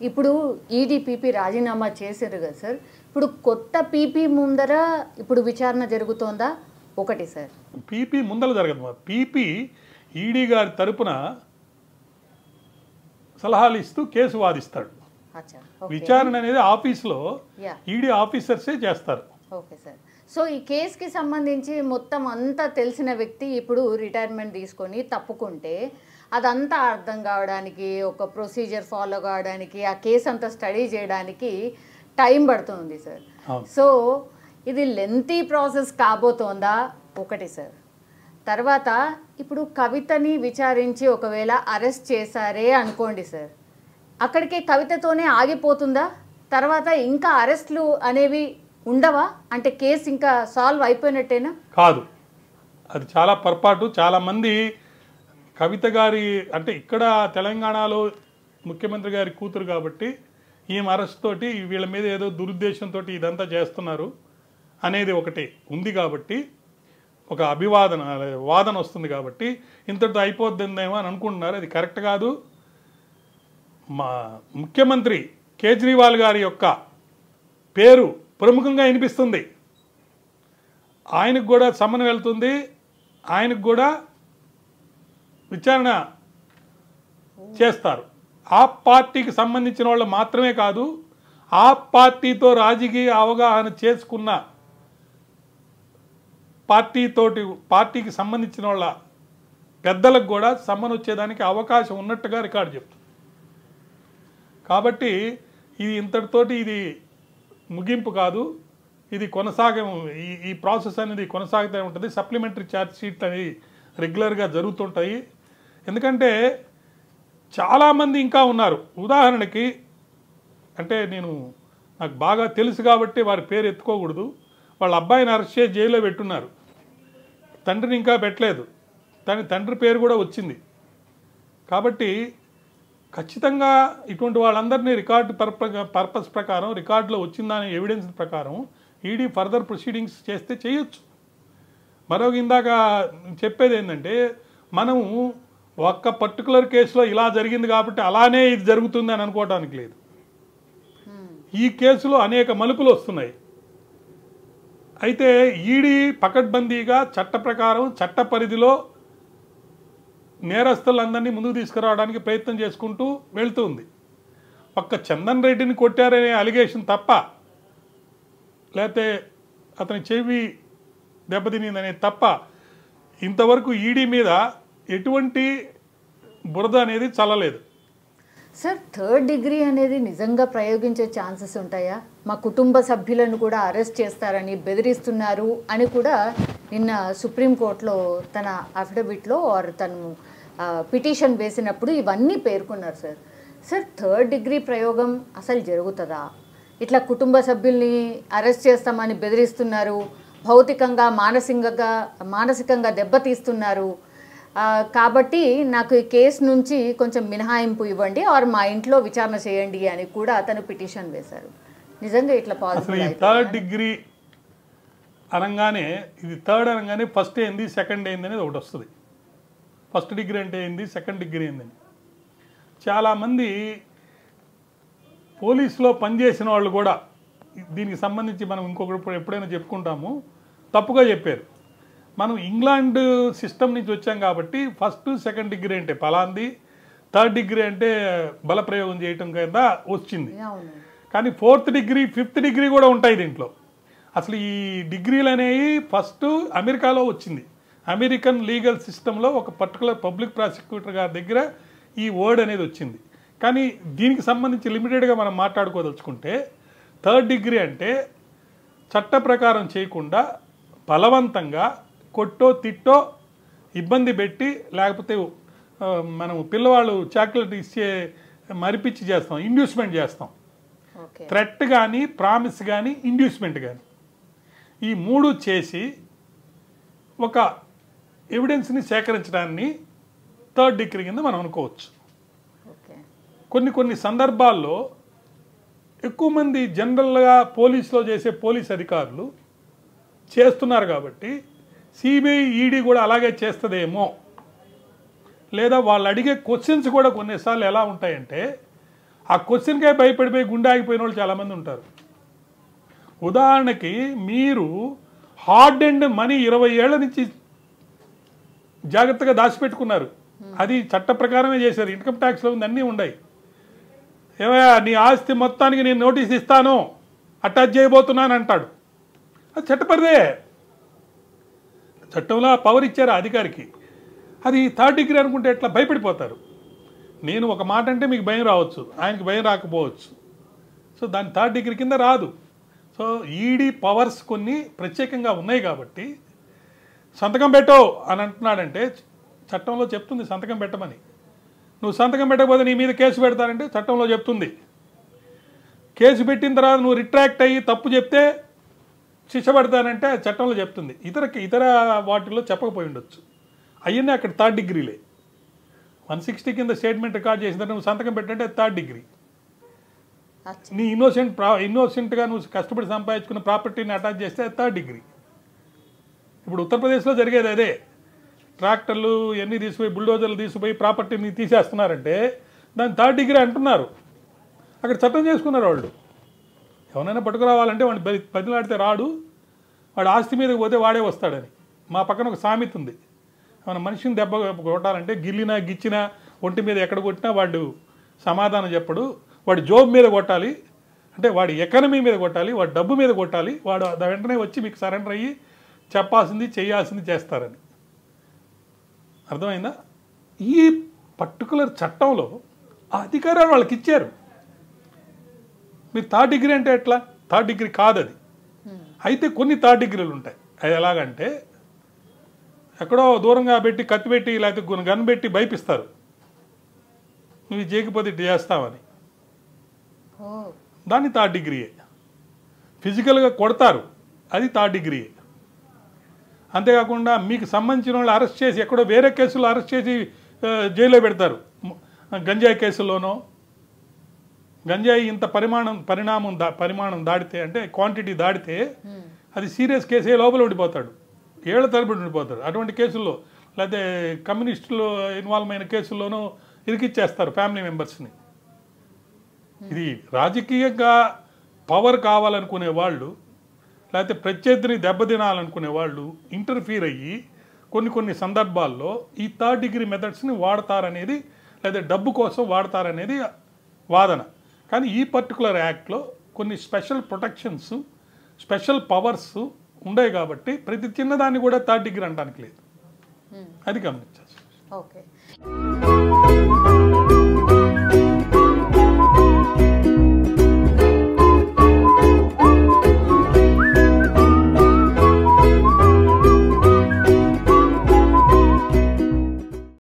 ఇప్పుడు ఈడీపీపీ రాజీనామా చేశారు కదా సార్ ఇప్పుడు కొత్త పీపీ ముందర ఇప్పుడు విచారణ జరుగుతోందా ఒకటి సార్ పీపీ ముందల జరగదు మా పీపీ ఈడీ గారి తరపున సలహాలు ఇస్తూ కేసు వాదిస్తాడు అచ్చా ఓకే విచారణ అనేది ఆఫీస్లో యా ఈడీ ఆఫీసర్సే చేస్తారు ఓకే సార్ సో ఈ కేసుకి సంబంధించి మొత్తం అంతా తెలిసిన వ్యక్తి ఇప్పుడు రిటైర్మెంట్ తీసుకొని తప్పుకుంటే అదంతా అర్థం కావడానికి ఒక ప్రొసీజర్ ఫాలో కావడానికి ఆ కేసు అంతా స్టడీ చేయడానికి టైం పడుతుంది సార్ అవును. సో ఇది లెంతీ ప్రాసెస్ కాబోతోందా ఒకటి సార్ తర్వాత ఇప్పుడు కవితని విచారించి ఒకవేళ అరెస్ట్ చేశారే అనుకోండి సార్ అక్కడికి కవితతోనే ఆగిపోతుందా తర్వాత ఇంకా అరెస్ట్లు అనేవి ఉండవా అంటే కేసు ఇంకా సాల్వ్ అయిపోయినట్టేనా కాదు అది చాలా పొరపాటు చాలామంది కవిత గారి అంటే ఇక్కడ తెలంగాణలో ముఖ్యమంత్రి గారి కూతురు కాబట్టి ఈమె అరెస్ట్ తోటి వీళ్ళ మీద ఏదో దురుద్దేశంతో ఇదంతా చేస్తున్నారు అనేది ఒకటి ఉంది కాబట్టి ఒక అభివాదన వాదన వస్తుంది కాబట్టి ఇంతటితో అయిపోద్దేమో అని అనుకుంటున్నారు అది కరెక్ట్ కాదు మా ముఖ్యమంత్రి కేజ్రీవాల్ గారి యొక్క పేరు ప్రముఖంగా వినిపిస్తుంది ఆయనకు కూడా సమన్ వెళ్తుంది ఆయనకు కూడా విచారణ చేస్తారు ఆ పార్టీకి సంబంధించిన వాళ్ళు మాత్రమే కాదు ఆ పార్టీతో రాజకీయ అవగాహన చేసుకున్న పార్టీతోటి పార్టీకి సంబంధించిన వాళ్ళ పెద్దలకు కూడా సమ్మన్ వచ్చేదానికి అవకాశం ఉన్నట్టుగా రికార్డు చెప్తుంది కాబట్టి ఇది ఇంతటితోటి ఇది ముగింపు కాదు ఇది కొనసాగ ఈ ఈ ప్రాసెస్ అనేది కొనసాగుతూ ఉంటుంది సప్లిమెంటరీ ఛార్జ్ షీట్ అనేది రెగ్యులర్గా జరుగుతుంటాయి ఎందుకంటే చాలామంది ఇంకా ఉన్నారు ఉదాహరణకి అంటే నేను నాకు బాగా తెలుసు కాబట్టి వారి పేరు ఎత్తుకోకూడదు వాళ్ళ అబ్బాయిని అరెస్ట్ చేసి జైల్లో పెట్టున్నారు తండ్రిని ఇంకా పెట్టలేదు తన తండ్రి పేరు కూడా వచ్చింది కాబట్టి ఖచ్చితంగా ఇటువంటి వాళ్ళందరినీ రికార్డు పర్ప- పర్పస్ ప్రకారం రికార్డులో వచ్చిందనే ఎవిడెన్స్ ప్రకారం ఈడీ ఫర్దర్ ప్రొసీడింగ్స్ చేస్తే చేయొచ్చు మరొక ఇందాక చెప్పేది ఏంటంటే మనము ఒక్క పర్టికులర్ కేసులో ఇలా జరిగింది కాబట్టి అలానే ఇది జరుగుతుంది అని అనుకోవడానికి లేదు ఈ కేసులో అనేక మలుపులు వస్తున్నాయి అయితే ఈడీ పకడ్బందీగా చట్ట ప్రకారం చట్ట పరిధిలో నేరస్తులందరినీ ముందుకు తీసుకురావడానికి ప్రయత్నం చేసుకుంటూ వెళ్తుంది ఒక్క చందన్ రెడ్డిని కొట్టారనే అలిగేషన్ తప్ప లేకపోతే అతని చెవి దెబ్బతినిందనేది తప్ప ఇంతవరకు ఈడీ మీద ఎటువంటి బురద అనేది చల్లలేదు సార్ థర్డ్ డిగ్రీ అనేది నిజంగా ప్రయోగించే ఛాన్సెస్ ఉంటాయా మా కుటుంబ సభ్యులను కూడా అరెస్ట్ చేస్తారని బెదిరిస్తున్నారు అని కూడా నిన్న సుప్రీంకోర్టులో తన అఫిడవిట్లో ఆర్ తను పిటిషన్ వేసినప్పుడు ఇవన్నీ పేర్కొన్నారు సార్ సార్ థర్డ్ డిగ్రీ ప్రయోగం అసలు జరుగుతుందా ఇట్లా కుటుంబ సభ్యుల్ని అరెస్ట్ చేస్తామని బెదిరిస్తున్నారు భౌతికంగా మానసికంగా మానసికంగా దెబ్బతీస్తున్నారు ఆ, కాబట్టి నాకు ఈ కేసు నుంచి కొంచెం మినహాయింపు ఇవ్వండి ఆర్ మా ఇంట్లో విచారణ చేయండి అని కూడా అతను పిటిషన్ వేశారు నిజంగా ఇట్లా అసలు పాసిబుల్ ఈ థర్డ్ డిగ్రీ అనగానే ఇది థర్డ్ అనగానే ఫస్ట్ ఏంది సెకండ్ ఏంది అనేది ఒకటి వస్తుంది ఫస్ట్ డిగ్రీ అంటే ఏంది సెకండ్ డిగ్రీ ఏందని చాలామంది పోలీసులో పనిచేసిన వాళ్ళు కూడా దీనికి సంబంధించి మనం ఇంకొకటి ఎప్పుడైనా చెప్పుకుంటాము తప్పుగా చెప్పారు మనం ఇంగ్లాండ్ సిస్టమ్ నుంచి వచ్చాం కాబట్టి ఫస్ట్ సెకండ్ డిగ్రీ అంటే పలాంది థర్డ్ డిగ్రీ అంటే బలప్రయోగం చేయటం కింద వచ్చింది అవును కానీ ఫోర్త్ డిగ్రీ ఫిఫ్త్ డిగ్రీ కూడా ఉంటాయి దీంట్లో అసలు ఈ డిగ్రీలు అనేవి ఫస్ట్ అమెరికాలో వచ్చింది అమెరికన్ లీగల్ సిస్టంలో ఒక పర్టికులర్ పబ్లిక్ ప్రాసిక్యూటర్ గారి దగ్గర ఈ వర్డ్ అనేది వచ్చింది కానీ దీనికి సంబంధించి లిమిటెడ్గా మనం మాట్లాడుకోదలుచుకుంటే థర్డ్ డిగ్రీ అంటే చట్ట ప్రకారం చేయకుండా బలవంతంగా కొట్టో తిట్టో ఇబ్బంది పెట్టి లేకపోతే ఆ, మనం పిల్లవాళ్ళు చాక్లెట్ ఇచ్చే మరిపిచ్చి చేస్తాం ఇండ్యూస్మెంట్ చేస్తాం ఓకే థ్రెట్ కానీ ప్రామిస్ కానీ ఇండ్యూస్మెంట్ కానీ ఈ మూడు చేసి ఒక ఎవిడెన్స్ని సేకరించడాన్ని థర్డ్ డిగ్రీ కింద మనం అనుకోవచ్చు ఓకే కొన్ని కొన్ని సందర్భాల్లో ఎక్కువ మంది జనరల్గా పోలీసులో చేసే పోలీస్ అధికారులు చేస్తున్నారు కాబట్టి సిబిఐ ఈడీ కూడా అలాగే చేస్తుందేమో లేదా వాళ్ళు అడిగే క్వశ్చన్స్ కూడా కొన్నిసార్లు ఎలా ఉంటాయంటే ఆ క్వశ్చన్కే భయపడిపోయి గుండె ఆగిపోయిన వాళ్ళు చాలామంది ఉంటారు ఉదాహరణకి మీరు హార్డ్ అండ్ మనీ ఇరవై ఏళ్ల నుంచి జాగ్రత్తగా దాచిపెట్టుకున్నారు అది చట్ట ప్రకారమే చేశారు ఇన్కమ్ ట్యాక్స్లో ఉంది అన్నీ ఉన్నాయి ఏమయ్యా నీ ఆస్తి మొత్తానికి నేను నోటీస్ ఇస్తాను అటాచ్ చేయబోతున్నాను అంటాడు అది చట్టపరిదే చట్టంలో ఆ పవర్ ఇచ్చారు ఆ అధికారికి అది థర్డ్ డిగ్రీ అనుకుంటే ఎట్లా భయపడిపోతారు నేను ఒక మాట అంటే మీకు భయం రావచ్చు ఆయనకి భయం రాకపోవచ్చు సో దాని థర్డ్ డిగ్రీ కింద రాదు సో ఈడీ పవర్స్ కొన్ని ప్రత్యేకంగా ఉన్నాయి కాబట్టి సంతకం పెట్టవు అని అంటున్నాడంటే చట్టంలో చెప్తుంది సంతకం పెట్టమని నువ్వు సంతకం పెట్టకపోతే నీ మీద కేసు పెడతానంటే చట్టంలో చెప్తుంది కేసు పెట్టిన తర్వాత నువ్వు రిట్రాక్ట్ అయ్యి తప్పు చెప్తే శిక్ష పడతానంటే చట్టంలో చెప్తుంది ఇతర ఇతర వాటిల్లో చెప్పకపోయి ఉండొచ్చు అవన్నీ అక్కడ థర్డ్ డిగ్రీలే వన్ సిక్స్టీ కింద స్టేట్మెంట్ రికార్డ్ చేసిన తర్వాత నువ్వు సంతకం పెట్టంటే థర్డ్ డిగ్రీ అచ్చా. నీ ఇన్నోసెంట్ ప్రా ఇన్నోసెంట్గా నువ్వు కష్టపడి సంపాదించుకున్న ప్రాపర్టీని అటాచ్ చేస్తే అది థర్డ్ డిగ్రీ ఇప్పుడు ఉత్తరప్రదేశ్లో జరిగేది అదే ట్రాక్టర్లు ఎన్ని తీసిపోయి బుల్డోజర్లు తీసిపోయి ప్రాపర్టీని తీసేస్తున్నారంటే దాన్ని థర్డ్ డిగ్రీ అంటున్నారు అక్కడ చట్టం చేసుకున్నారు వాళ్ళు ఎవరైనా పట్టుకురావాలంటే వాడిని బది బదిలాడితే రాడు వాడు ఆస్తి మీదకి పోతే వాడే వస్తాడని మా పక్కన ఒక సామెత ఉంది మన మనిషిని దెబ్బ కొట్టాలంటే గిల్లినా గిచ్చినా ఒంటి మీద ఎక్కడ కొట్టినా వాడు సమాధానం చెప్పడు వాడి జోబ్ మీద కొట్టాలి అంటే వాడి ఎకనమీ మీద కొట్టాలి వాడి డబ్బు మీద కొట్టాలి వాడు దా వెంటనే వచ్చి మీకు సరెండర్ అయ్యి చెప్పాల్సింది చేయాల్సింది చేస్తారని అర్థమైందా ఈ పర్టికులర్ చట్టంలో ఆ అధికారాలు వాళ్ళకి ఇచ్చారు మీరు థర్డ్ డిగ్రీ అంటే ఎట్లా థర్డ్ డిగ్రీ కాదు అది అయితే కొన్ని థర్డ్ డిగ్రీలు ఉంటాయి అది ఎలాగంటే ఎక్కడో దూరంగా పెట్టి కత్తి పెట్టి లేకపోతే గన్ పెట్టి భయపిస్తారు నువ్వు ఇది చేయకపోతే ఇటు చేస్తావని ఓ దాన్ని థర్డ్ డిగ్రీయే ఫిజికల్గా కొడతారు అది థర్డ్ డిగ్రీయే అంతేకాకుండా మీకు సంబంధించిన వాళ్ళు అరెస్ట్ చేసి ఎక్కడో వేరే కేసులో అరెస్ట్ చేసి ఆ, జైల్లో పెడతారు మ- గంజాయి కేసుల్లోనో గంజాయి ఇంత పరిమాణం పరిణామం దా పరిమాణం దాడితే అంటే క్వాంటిటీ దాడితే అది సీరియస్ కేసే లోపల ఉండిపోతాడు ఏళ్ల తరబడి ఉండిపోతాడు అటువంటి కేసుల్లో లేకపోతే కమ్యూనిస్టులు ఇన్వాల్వ్ అయిన కేసుల్లోనూ ఇరికిచ్చేస్తారు ఫ్యామిలీ మెంబర్స్ని ఇది రాజకీయంగా పవర్ కావాలనుకునే వాళ్ళు లేకపోతే ప్రత్యర్థిని దెబ్బతినాలనుకునే వాళ్ళు ఇంటర్ఫీర్ అయ్యి కొన్ని కొన్ని సందర్భాల్లో ఈ థర్డ్ డిగ్రీ మెథడ్స్ని వాడతారనేది లేదా డబ్బు కోసం వాడతారనేది వాదన కానీ ఈ పర్టికులర్ యాక్ట్లో కొన్ని స్పెషల్ ప్రొటెక్షన్స్ స్పెషల్ పవర్స్ ఉండే కాబట్టి ప్రతి చిన్నదాన్ని కూడా థర్డ్ డిగ్రీ అనడానికి లేదు అది గమనించాల్సి ఓకే